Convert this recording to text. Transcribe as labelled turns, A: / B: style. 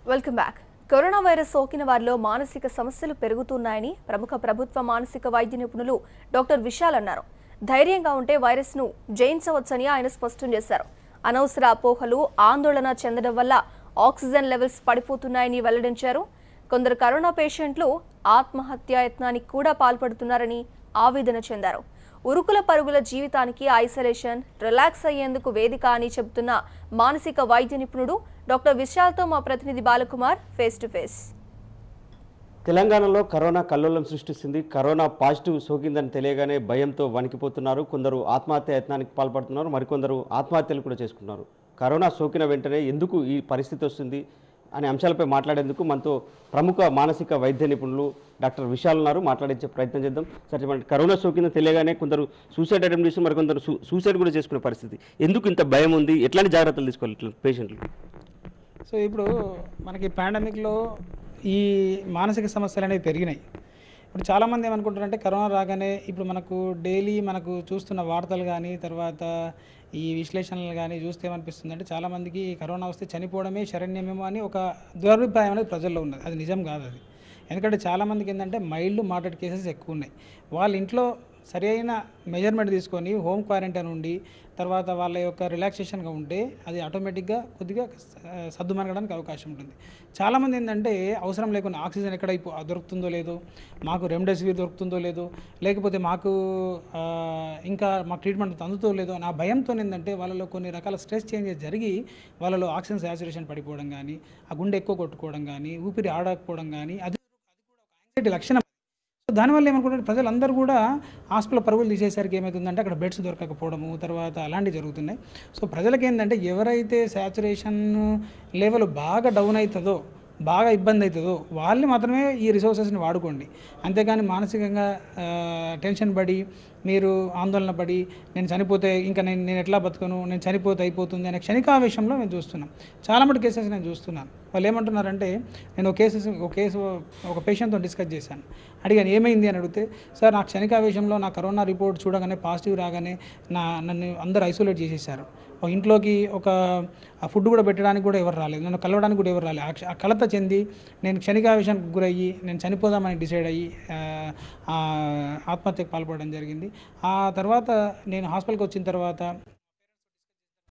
A: welcome back corona virus సోకిన వారిలో మానసిక సమస్యలు పెరుగుతున్నాయని ప్రముఖ ప్రభుత్వ మానసిక వైద్య నిపుణులు డాక్టర్ విశాల్ అన్నారు ధైర్యంగా ఉంటే వైరస్ ను జయించవచ్చని ఆయన స్పష్టం చేశారు అనవసర అపోహలు ఆందోళన చెందడం వల్ల ఆక్సిజన్ లెవెల్స్ పడిపోతున్నాయని వెల్లడించారు కొందరు కరోనా పేషెంట్లు ఆత్మహత్యాయత్నానికి కూడా పాల్పడుతున్నారని ఆవేదన చెందారు ఉరుకుల పరుగుల జీవితానికి ఐసోలేషన్ రిలాక్స్ అయ్యేందుకు వేదిక అని చెబుతున్న మానసిక వైద్య నిపుణుడు డాక్టర్ విశాల్తో మా ప్రతినిధి బాలకుమార్ ఫేస్ టు ఫేస్
B: తెలంగాణలో కరోనా కల్లోలం సృష్టిస్తుంది కరోనా పాజిటివ్ సోకిందని తెలియగానే భయంతో వణికిపోతున్నారు కొందరు ఆత్మహత్య యత్నానికి పాల్పడుతున్నారు మరికొందరు ఆత్మహత్యలు కూడా చేసుకున్నారు కరోనా సోకిన వెంటనే ఎందుకు ఈ పరిస్థితి వస్తుంది అనే అంశాలపై మాట్లాడేందుకు మనతో ప్రముఖ మానసిక వైద్య నిపుణులు డాక్టర్ విశాల్ ఉన్నారు మాట్లాడించే ప్రయత్నం చేద్దాం సరే చెప్పండి కరోనా సోకిందని తెలియగానే కొందరు సూసైడ్ అటెంప్ట్ చేసి మరికొందరు సూ- సూసైడ్ కూడా చేసుకునే పరిస్థితి ఎందుకు ఇంత భయం ఉంది ఎట్లాంటి జాగ్రత్తలు తీసుకోవాలి ఇట్లా పేషెంట్లు
C: సో ఇప్పుడు మనకి పాండమిక్లో ఈ మానసిక సమస్యలు అనేవి పెరిగినాయి ఇప్పుడు చాలామంది ఏమనుకుంటారంటే కరోనా రాగానే ఇప్పుడు మనకు డైలీ మనకు చూస్తున్న వార్తలు కానీ తర్వాత ఈ విశ్లేషణలు కానీ చూస్తే ఏమనిపిస్తుంది అంటే చాలామందికి కరోనా వస్తే చనిపోవడమే శరణ్యమేమో అని ఒక దురభిప్రాయం అనేది ప్రజల్లో ఉన్నది అది నిజం కాదు అది ఎందుకంటే చాలామందికి ఏంటంటే మైల్డ్ మోడరేట్ కేసెస్ ఎక్కువ ఉన్నాయి వాళ్ళ ఇంట్లో సరి అయిన మెజర్మెంట్ తీసుకొని హోమ్ క్వారంటైన్ ఉండి తర్వాత వాళ్ళ యొక్క రిలాక్సేషన్గా ఉంటే అది ఆటోమేటిక్గా కొద్దిగా ఆ, సర్దుమనగడానికి అవకాశం ఉంటుంది చాలామంది ఏంటంటే అవసరం లేకుండా ఆక్సిజన్ ఎక్కడ అయిపో దొరుకుతుందో లేదో మాకు రెమ్డెసివిర్ దొరుకుతుందో లేదో లేకపోతే మాకు ఆ, ఇంకా మాకు ట్రీట్మెంట్ అందుతో లేదో నా భయంతో ఏంటంటే వాళ్ళలో కొన్ని రకాల స్ట్రెస్ చేంజెస్ జరిగి వాళ్ళలో ఆక్సిజన్ సాచురేషన్ పడిపోవడం కానీ ఆ గుండె ఎక్కువ కొట్టుకోవడం కానీ ఊపిరి ఆడకపోవడం కానీ అది యాంగ్జైటీ లక్షణం సో దానివల్ల ఏమనుకుంటారు ప్రజలందరూ కూడా హాస్పిటల్ పరుగులు తీసేసరికి ఏమవుతుందంటే అక్కడ బెడ్స్ దొరకకపోవడము తర్వాత అలాంటివి జరుగుతున్నాయి సో ప్రజలకు ఏంటంటే ఎవరైతే శాచురేషన్ లెవెల్ బాగా డౌన్ అవుతుందో బాగా ఇబ్బంది అవుతుందో వాళ్ళు మాత్రమే ఈ రిసోర్సెస్ని వాడుకోండి అంతేగాని మానసికంగా ఆ, టెన్షన్ పడి మీరు ఆందోళన పడి నేను చనిపోతే ఇంకా నేను నేను ఎట్లా బతుకను నేను చనిపోతే అయిపోతుంది అనే క్షణికావేశంలో మేము చూస్తున్నాం చాలా మటు కేసెస్ నేను చూస్తున్నాను వాళ్ళు ఏమంటున్నారంటే నేను ఒక కేసెస్ ఒక కేసు ఒక పేషెంట్తో డిస్కస్ చేశాను అడిగాను ఏమైంది అని అడిగితే సార్ నా క్షణికావేశంలో నా కరోనా రిపోర్ట్ చూడగానే పాజిటివ్ రాగానే నా నన్ను అందరు ఐసోలేట్ చేసేసారు ఒక ఇంట్లోకి ఒక ఫుడ్ కూడా పెట్టడానికి కూడా ఎవరు రాలేదు నన్ను కలవడానికి కూడా ఎవరు రాలేదు ఆ క్ష- ఆ కలత చెంది నేను క్షణికావేశానికి గురయ్యి నేను చనిపోదామని డిసైడ్ అయ్యి ఆ, ఆ, ఆత్మహత్యకు పాల్పడడం జరిగింది ఆ తర్వాత నేను హాస్పిటల్కి వచ్చిన తర్వాత